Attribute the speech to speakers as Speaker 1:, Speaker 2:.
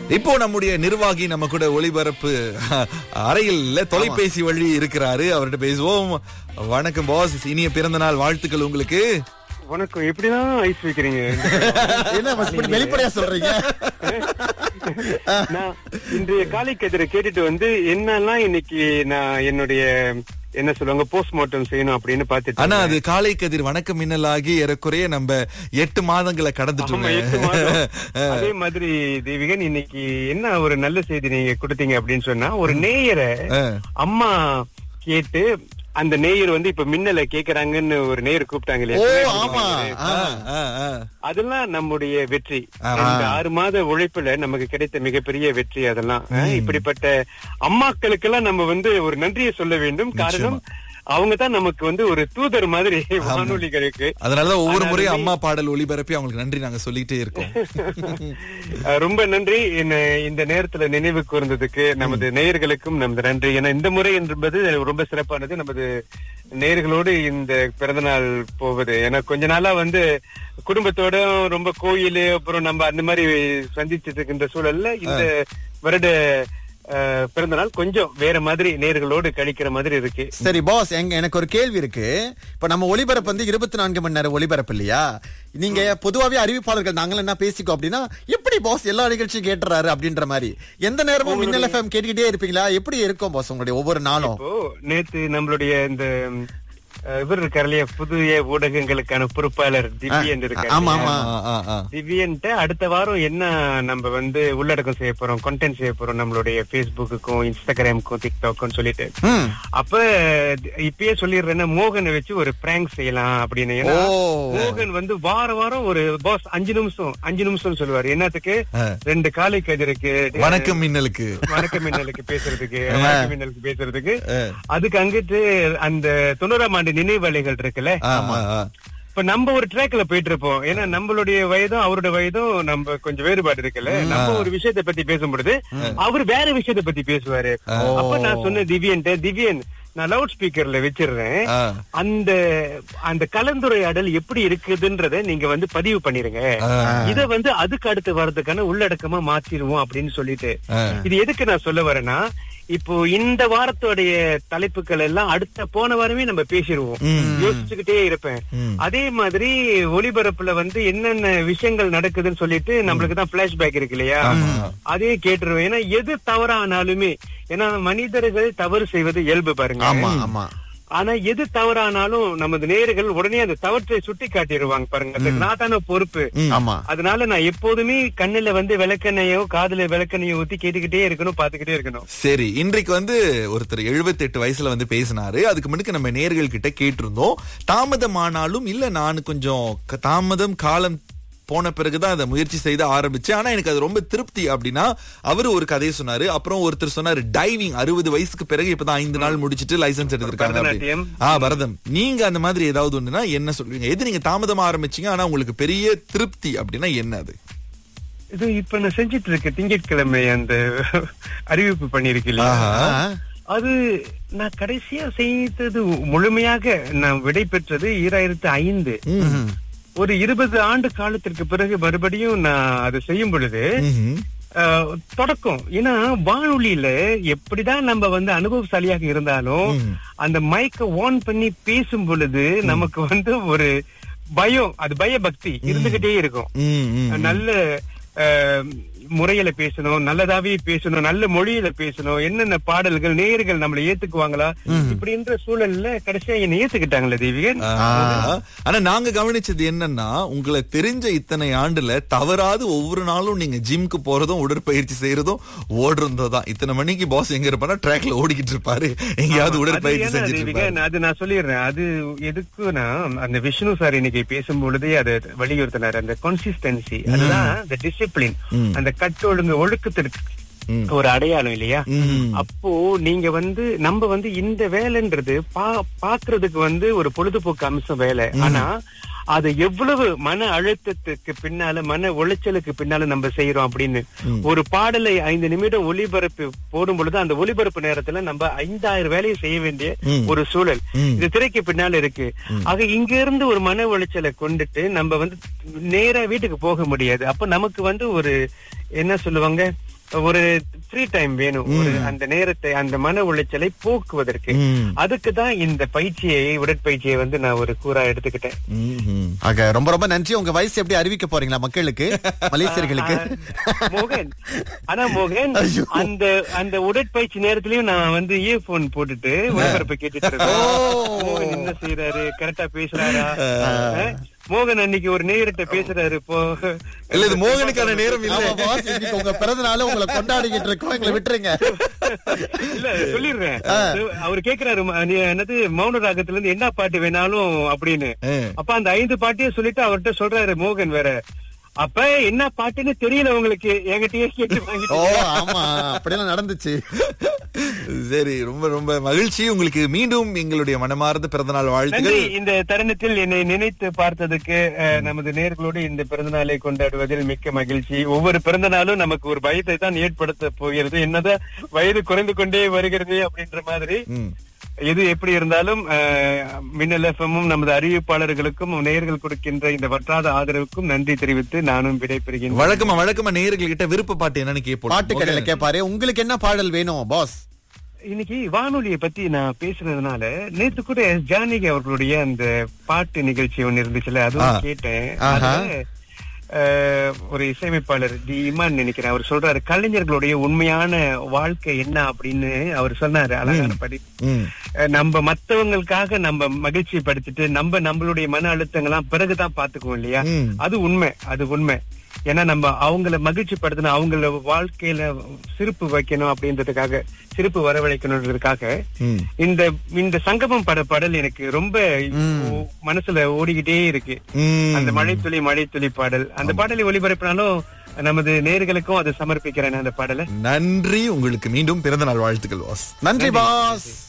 Speaker 1: இப்போ நம்முடைய நிர்வாகி நம்ம கூட ஒளிபரப்பு அறையில் இல்ல, தொலைபேசி வழி இருக்கிறாரு அவர்கிட்ட பேசுவோம் வணக்கம் பாஸ் இனிய பிறந்த நாள் வாழ்த்துக்கள் உங்களுக்கு
Speaker 2: வணக்கம் எப்படிதான் ஐஸ் வைக்கிறீங்க
Speaker 3: என்ன boss இப்படி வெளிப்படையா சொல்றீங்க
Speaker 2: நான் இன்றைய காலை கதிரை கேட்டுட்டு வந்து என்னெல்லாம் இன்னைக்கு நான் என்னுடைய என்ன சொல்லுவாங்க போஸ்ட்மார்ட்டம் செய்யணும் அப்படின்னு பாத்துட்டு
Speaker 1: ஆனா
Speaker 2: இருந்தேன்.
Speaker 1: அது காலை கதிர் வணக்கம் மின்னலாகி ஏறக்குறைய நம்ம எட்டு மாதங்களை
Speaker 2: ஆமா,
Speaker 1: கடந்துட்டோம்
Speaker 2: எட்டு மாதம். அதே மாதிரி தேவிகன் இன்னைக்கு என்ன ஒரு நல்ல செய்தி நீங்க கொடுத்தீங்க அப்படின்னு சொன்னா ஒரு நேயரை அம்மா கேட்டு அந்த நேயர் வந்து இப்ப மின்னல கேக்குறாங்கன்னு ஒரு நேயர் கூப்பிட்டாங்க
Speaker 3: ஓ
Speaker 2: இல்லையா
Speaker 3: ஆமா ஆ.
Speaker 2: அதெல்லாம் நம்முடைய வெற்றி
Speaker 1: ஆமா.
Speaker 2: இந்த ஆறு மாத உழைப்புல நமக்கு கிடைத்த மிகப்பெரிய வெற்றி அதெல்லாம் அஹ், இப்படிப்பட்ட அம்மாக்களுக்கெல்லாம் நம்ம வந்து ஒரு நன்றியை சொல்ல வேண்டும் காரணம் அவங்க தான் நமக்கு வந்து ஒரு தூதர் மாதிரி வானொலிகளுக்கு
Speaker 1: அதனாலதான் ஒவ்வொரு
Speaker 2: ஆனா
Speaker 1: முறையும்
Speaker 2: வந்து-
Speaker 1: அம்மா பாடல் ஒளிபரப்பி அவங்களுக்கு நன்றி நாங்க சொல்லிட்டே இருக்கோம்
Speaker 2: அஹ், ரொம்ப நன்றி என்ன இந்த நேரத்துல நினைவு கூர்ந்ததுக்கு நமது நேயர்களுக்கும் நமது நன்றி ஏன்னா இந்த முறை என்பது ரொம்ப சிறப்பானது நமது நேயர்களோடு இந்த பிறந்தநாள் போவது ஏன்னா கொஞ்ச நாளா வந்து குடும்பத்தோட ரொம்ப கோயில் அப்புறம் நம்ம அந்த மாதிரி சந்திச்சிட்டு இருக்கின்ற சூழல்ல இந்த வருட அஹ், பிறந்தநாள் கொஞ்சம் வேற மாதிரி நேயர்களோடு கழிக்கிற மாதிரி இருக்கு
Speaker 3: சரி பாஸ் எங்க எனக்கு ஒரு கேள்வி இருக்கு இப்ப நம்ம ஒளிபரப்பு வந்து இருபத்தி நான்கு மணி நேரம் ஒளிபரப்பு இல்லையா நீங்க பொதுவாவே அறிவிப்பாளர்கள் நாங்கள் என்ன பேசிக்கோ அப்படின்னா எப்படி பாஸ் எல்லா நிகழ்ச்சியும் கேட்டுறாரு அப்படின்ற மாதிரி எந்த நேரமும் மின்னல் எஃப்எம் கேட்டுக்கிட்டே இருப்பீங்களா எப்படி இருக்கும் பாஸ் உங்களுடைய ஒவ்வொரு நாளும்
Speaker 2: இப்போ நேத்து நம்மளுடைய இந்த அஹ், இவர் இருக்கார் இல்லையா புதிய ஊடகங்களுக்கான பொறுப்பாளர் திவ்யன் இருக்காரு
Speaker 3: ஆமா, ஆமா.
Speaker 1: ஆ, ஆ, ஆ.
Speaker 2: திவ்யன்ட்ட அடுத்த வாரம் என்ன நம்ம வந்து உள்ளடக்கம் செய்ய போறோம் கண்டென்ட் செய்ய போறோம் நம்மளுடைய பேஸ்புக்குக்கும் இன்ஸ்டாகிராமுக்கும் டிக்டாக்கும் சொல்லிட்டு
Speaker 3: ம்.
Speaker 2: அப்ப இப்பயே சொல்லிடுறேன்னா மோகனை வச்சு ஒரு பிராங்க் செய்யலாம் அப்படின்னு ஏன்னா
Speaker 3: ஓ.
Speaker 2: மோகன் வந்து வார வாரம் ஒரு பாஸ் அஞ்சு நிமிஷம் அஞ்சு நிமிஷம் சொல்லுவாரு என்னத்துக்கு
Speaker 1: ஆ.
Speaker 2: ரெண்டு காலை கதிருக்கு
Speaker 1: வணக்கம் மின்னலுக்கு
Speaker 2: வணக்கம் மின்னலுக்கு பேசுறதுக்கு வணக்கம் மின்னலுக்கு பேசுறதுக்கு அதுக்கு அங்கிட்டு அந்த தொண்ணூறாம் ஆண்டு நினைவலைகள் இருக்குல்ல
Speaker 1: ஆ, ஆ, ஆ.
Speaker 2: இப்ப நம்ம ஒரு ட்ராக்ல போயிட்டு இருப்போம் ஏன்னா நம்மளுடைய வயதும் அவரோட வயதும் நம்ம கொஞ்சம் வேறுபாடு இருக்குல்ல நம்ம ஒரு விஷயத்தை பத்தி பேசும்பொழுது அவர் வேற விஷயத்தை பத்தி பேசுவாரு அப்ப நான் சொன்ன திவ்யன்ட்ட திவ்யன் நான் லவுட் ஸ்பீக்கர்ல வச்சிடுறேன்
Speaker 1: ஆ.
Speaker 2: அந்த அந்த கலந்துரையாடல் எப்படி இருக்குதுன்றத நீங்க வந்து பதிவு பண்ணிருங்க இத வந்து அதுக்கு அடுத்து வர்றதுக்கான உள்ளடக்கமா மாத்திடுவோம் அப்படின்னு சொல்லிட்டு
Speaker 1: ஆ.
Speaker 2: இது எதுக்கு நான் சொல்ல வரேன்னா இப்போ இந்த வாரத்தோடைய தலைப்புகள் எல்லாம் அடுத்த போன வாரமே நம்ம பேசிடுவோம் யோசிச்சுக்கிட்டே இருப்பேன் அதே மாதிரி ஒளிபரப்புல வந்து என்னென்ன விஷயங்கள் நடக்குதுன்னு சொல்லிட்டு நம்மளுக்கு தான் பிளாஷ்பேக் இருக்கு இல்லையா அதையும் கேட்டுருவேன் ஏன்னா எது தவறானாலுமே ஏன்னா மனிதர்கள் தவறு செய்வது இயல்பு பாருங்க
Speaker 3: ஆமா ஆமா
Speaker 2: ஆனா எது தவறானாலும் நமது நேயர்கள் உடனே அந்த தவற்றை சுட்டி காட்டிடுவாங்க பாருங்க அதுக்கு நான் தானே பொறுப்பு
Speaker 3: ஆமா
Speaker 2: அதனால நான் எப்போதுமே கண்ணுல வந்து விளக்கெண்ணையோ காதுல விளக்கெண்ணையோ ஊத்தி கேட்டுக்கிட்டே இருக்கணும் பாத்துக்கிட்டே இருக்கணும்
Speaker 1: சரி இன்றைக்கு வந்து ஒருத்தர் 78 வயசுல வந்து பேசினாரு அதுக்கு முன்னுக்கு நம்ம நேர்கள் கிட்ட கேட்டிருந்தோம் தாமதமானாலும் இல்ல நான் கொஞ்சம் க- தாமதம் காலம் போன பிறகுதான் அதை முயற்சி செய்து ஆரம்பிச்சேன் ஆனா எனக்கு அது ரொம்ப திருப்தி அப்படின்னா அவரு ஒரு கதையை சொன்னாரு அப்புறம் ஒருத்தர் சொன்னாரு டைவிங் அறுபது வயசுக்கு பிறகு இப்பதான் ஐந்து நாள் முடிச்சிட்டு லைசன்ஸ் எடுத்திருக்காங்க அப்படி.
Speaker 2: பரதநாட்டியம்.
Speaker 1: ஆ பரதம் நீங்க அந்த மாதிரி ஏதாவது ஒண்ணுனா என்ன சொல்லுவீங்க எது நீங்க தாமதமா ஆரம்பிச்சீங்க ஆனா உங்களுக்கு பெரிய திருப்தி அப்படின்னா என்ன அது
Speaker 2: இது இப்ப நான் செஞ்சிட்டு இருக்க திங்கட்கிழமை அந்த அறிவிப்பு பண்ணிருக்கீங்க
Speaker 1: ஆஹா.
Speaker 2: அது நான் கடைசியா செய்தது முழுமையாக நான் விடை பெற்றது ஈராயிரத்து ஐந்து ஒரு இருபது ஆண்டு காலத்திற்கு பிறகு மறுபடியும் நான் அதை செய்யும் பொழுது
Speaker 1: ம்ஹும்.
Speaker 2: அஹ், தொடக்கம் ஏன்னா வானொலியில எப்படிதான் நம்ம வந்து அனுபவசாலியாக இருந்தாலும் அந்த மைக்க ஆன் பண்ணி பேசும் பொழுது நமக்கு வந்து ஒரு பயம் அது பயபக்தி இருந்துகிட்டே இருக்கும்
Speaker 1: ம், ம்.
Speaker 2: நல்ல அஹ், முறையில பேசணும் நல்லதாவே பேசணும் நல்ல மொழியில பேசணும் என்னென்ன பாடல்கள் நேயர்கள் நம்மளை ஏத்துக்குவாங்களா இப்படின்ற சூழல்ல கடைசியா என்ன ஏத்துக்கிட்டாங்களே தேவிகன்
Speaker 1: ஆ. ஆனா நாங்க கவனிச்சது என்னன்னா உங்களை தெரிஞ்ச இத்தனை ஆண்டுல தவறாது ஒவ்வொரு நாளும் நீங்க ஜிம்க்கு போறதும் உடற்பயிற்சி செய்யறதும் ஓடுறதும் தான் இத்தனை மணிக்கு பாஸ் எங்க இருப்பானா ட்ராக்ல ஓடிக்கிட்டு இருப்பாரு எங்கேயாவது
Speaker 2: அது
Speaker 1: உடற்பயிற்சி
Speaker 2: ஏன்னா
Speaker 1: செஞ்சுட்டு இருப்பாரு
Speaker 2: தேவிகன், அது நான் சொல்லிடுறேன் அது எதுக்குன்னா அந்த விஷ்ணு சார் இன்னைக்கு பேசும் பொழுதே அதை வலியுறுத்தினார் அந்த கன்சிஸ்டன்சி அதுதான் அந்த டிசிப்ளின் அந்த கட்டொழுங்கு ஒழுக்கத்திற்கு
Speaker 1: ம்.
Speaker 2: ஒரு அடையாளம் இல்லையா
Speaker 1: ம்.
Speaker 2: அப்போ நீங்க வந்து நம்ம வந்து இந்த வேலைன்றது பா பாக்குறதுக்கு வந்து ஒரு பொழுதுபோக்கு அம்சம் வேலை ஆனா அது எவ்வளவு மன அழுத்தத்துக்கு பின்னால மன உளைச்சலுக்கு பின்னால நம்ம செய்யறோம் அப்படின்னு ஒரு பாடலை ஐந்து நிமிடம் ஒளிபரப்பு போடும் பொழுது அந்த ஒளிபரப்பு நேரத்துல நம்ம ஐந்தாயிரம் வேலையை செய்ய வேண்டிய ஒரு சூழல் இது திரைக்கு பின்னால இருக்கு ஆக இங்க இருந்து ஒரு மன உளைச்சலை கொண்டுட்டு நம்ம வந்து நேரா வீட்டுக்கு போக முடியாது அப்ப நமக்கு வந்து ஒரு என்ன சொல்லுவாங்க ஒரு ஃப்ரீ டைம் வேணும் ஒரு அந்த நேரத்தை அந்த மன உளைச்சலை போக்குவதற்கு
Speaker 1: ம்.
Speaker 2: அதுக்கு தான் இந்த பயிற்சியை உடற்பயிற்சியை வந்து நான் ஒரு கூறா எடுத்துக்கிட்டேன்
Speaker 1: ம்ஹும்.
Speaker 3: ஆக ரொம்ப ரொம்ப நன்றி உங்க வயசு எப்படி அறிவிக்க போறீங்களா மக்களுக்கு மலேசியர்களுக்கு
Speaker 2: ஆ, மோகன் ஆனா மோகன்
Speaker 3: ஐயோ.
Speaker 2: அந்த அந்த உடற்பயிற்சி நேரத்திலயும் நான் வந்து இயர்போன் போட்டுட்டு ஒளிபரப்பு கேட்டுட்டு இருக்கேன் மோகன் என்ன செய்யறாரு கரெக்டா பேசுறாரா ஆ? மோகன் அன்னைக்கு ஒரு நேரிட்ட பேசுறாரு இப்போ
Speaker 1: இல்ல இது மோகனுக்கான நேரம் இல்ல
Speaker 3: ஆமா, boss, இன்னைக்கு உங்க பிறந்த நாள் உங்களை கொண்டாடிக்கிட்டு இருக்கோம் எங்களை விட்டுருங்க
Speaker 2: இல்ல சொல்லிடுறேன் அவர் கேக்குறாரு ம- நீ என்னது மௌன ராகத்துல இருந்து என்ன பாட்டு வேணாலும் அப்படின்னு
Speaker 1: ஆ.
Speaker 2: அப்ப அந்த ஐந்து பாட்டையும் சொல்லிட்டு அவர்கிட்ட சொல்றாரு மோகன் வேற அப்ப என்ன பாட்டுன்னு தெரியல உங்களுக்கு என்கிட்டயே கேட்டு
Speaker 3: ஓ
Speaker 2: வாங்கிட்டு
Speaker 3: ஆமா அப்படியெல்லாம் நடந்துச்சு
Speaker 1: சரி ரொம்ப ரொம்ப மகிழ்ச்சி உங்களுக்கு மீண்டும் எங்களுடைய மனமார்ந்த பிறந்தநாள் வாழ்த்துக்கள்
Speaker 2: நன்றி இந்த தருணத்தில் என்னை நினைத்து பார்த்ததுக்கு அஹ், நமது நேர்களோடு இந்த பிறந்த நாளை கொண்டாடுவதில் மிக்க மகிழ்ச்சி ஒவ்வொரு பிறந்த நாளும் நமக்கு ஒரு பயத்தை தான் ஏற்படுத்த போகிறது என்னதான் வயது குறைந்து கொண்டே வருகிறது அப்படின்ற மாதிரி
Speaker 1: ம்.
Speaker 2: எது எப்படி இருந்தாலும் அஹ், மின்னல் எஃப்எம்மும் நமது அறிவிப்பாளர்களுக்கும் நேயர்கள் கொடுக்கின்ற இந்த வற்றாத ஆதரவுக்கும் நன்றி தெரிவித்து நானும் விடைபெறுகின்றேன்
Speaker 1: வழக்கமா வழக்கமா நேயர்கள் கிட்ட விருப்ப பாட்டு என்னன்னு கேட்போம்
Speaker 3: பாட்டு கடையில கேப்பாரு உங்களுக்கு என்ன பாடல் வேணும் பாஸ்
Speaker 2: இன்னைக்கு வானொலியை பத்தி நான் பேசுனதுனால நேத்து கூட எஸ் ஜானகி அவர்களுடைய அந்த பாட்டு நிகழ்ச்சி ஒண்ணு இருந்துச்சுல
Speaker 1: ஆ.
Speaker 2: அதுவும் கேட்டேன்
Speaker 3: ஆஹா.
Speaker 2: அதுல, அஹ், ஒரு இசையமைப்பாளர் டி இமான் நினைக்கிறேன் அவர் சொல்றாரு கலைஞர்களுடைய உண்மையான வாழ்க்கை என்ன அப்படின்னு அவர் சொன்னாரு அழகான படி
Speaker 1: ம்.
Speaker 2: அஹ், நம்ம மத்தவங்களுக்காக நம்ம மகிழ்ச்சி படுத்திட்டு நம்ம நம்மளுடைய மன அழுத்தங்கள்லாம் பிறகுதான் பாத்துக்குவோம் இல்லையா
Speaker 1: ம்.
Speaker 2: அது உண்மை அது உண்மை ஏன்னா நம்ம அவங்கள மகிழ்ச்சி படுத்தணும் அவங்கள வாழ்க்கையில சிரிப்பு வைக்கணும் அப்படின்றதுக்காக சிரிப்பு வரவழைக்கணுன்றதுக்காக
Speaker 1: ம்.
Speaker 2: இந்த இந்த சங்கமம் பட பாடல் எனக்கு ரொம்ப ஓ- மனசுல ஓடிக்கிட்டே இருக்கு
Speaker 1: ம்.
Speaker 2: அந்த மழைத்துளி மழைத்துளி பாடல் அந்த பாடலை ஒளிபரப்பினாலும் நமது நேர்களுக்கும் அதை சமர்ப்பிக்கிறேன் அந்த பாடலை
Speaker 1: நன்றி உங்களுக்கு மீண்டும் பிறந்த நாள் வாழ்த்துக்கள் வாஸ்
Speaker 3: நன்றி பாஸ்